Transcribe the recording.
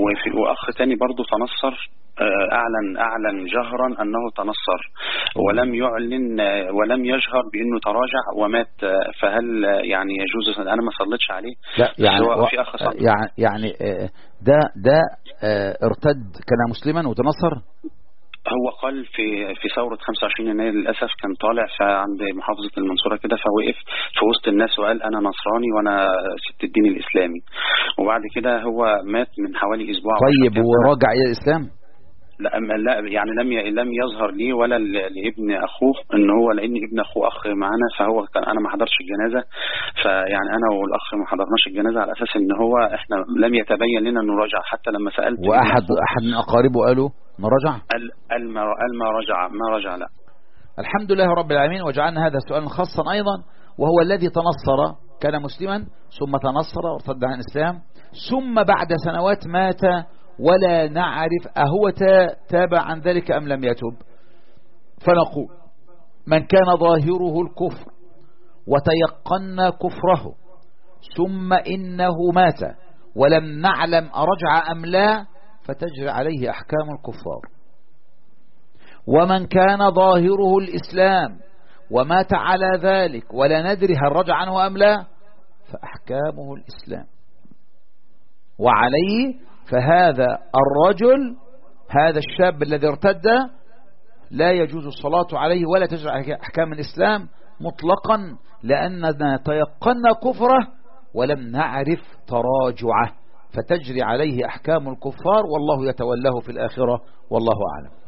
وفي واخ تاني برضه تنصر آه، اعلن اعلن جهرا انه تنصر ولم يعلن آه، ولم يجهر بانه تراجع ومات آه، فهل آه، يعني يجوز انا ما صليتش عليه لا يعني بس هو و- في اخ صلى يعني يعني آه، ده ده آه، ارتد كان مسلما وتنصر هو قال في في ثوره 25 يناير للاسف كان طالع فعند محافظه المنصوره كده فوقف في وسط الناس وقال انا نصراني وانا ست الدين الاسلامي وبعد كده هو مات من حوالي اسبوع أو طيب عشرة أيام. وراجع الى الاسلام لا أما- لا يعني لم ي- لم يظهر لي ولا ل- لابن اخوه ان هو لان ابن اخوه اخ معانا فهو كان انا ما حضرش الجنازه فيعني انا والاخ ما حضرناش الجنازه على اساس ان هو احنا لم يتبين لنا انه رجع حتى لما سالت ابن واحد أخوه احد من اقاربه قالوا ما رجع قال قال ما قال ما رجع ما رجع لا الحمد لله رب العالمين وجعلنا هذا سؤالا خاصا أيضا وهو الذي تنصر كان مسلما ثم تنصر وارتد عن الإسلام ثم بعد سنوات مات ولا نعرف أهو تا- تاب عن ذلك أم لم يتب فنقول من كان ظاهره الكفر وتيقنا كفره ثم إنه مات ولم نعلم أرجع أم لا فتجري عليه أحكام الكفار ومن كان ظاهره الإسلام ومات على ذلك ولا ندري هل رجع عنه أم لا فأحكامه الإسلام وعليه فهذا الرجل هذا الشاب الذي ارتد لا يجوز الصلاة عليه ولا تجرى عليه أحكام الإسلام مطلقا لأننا تيقنا كفره ولم نعرف تراجعه فتجري عليه أحكام الكفار والله يتولاه في الآخرة والله أعلم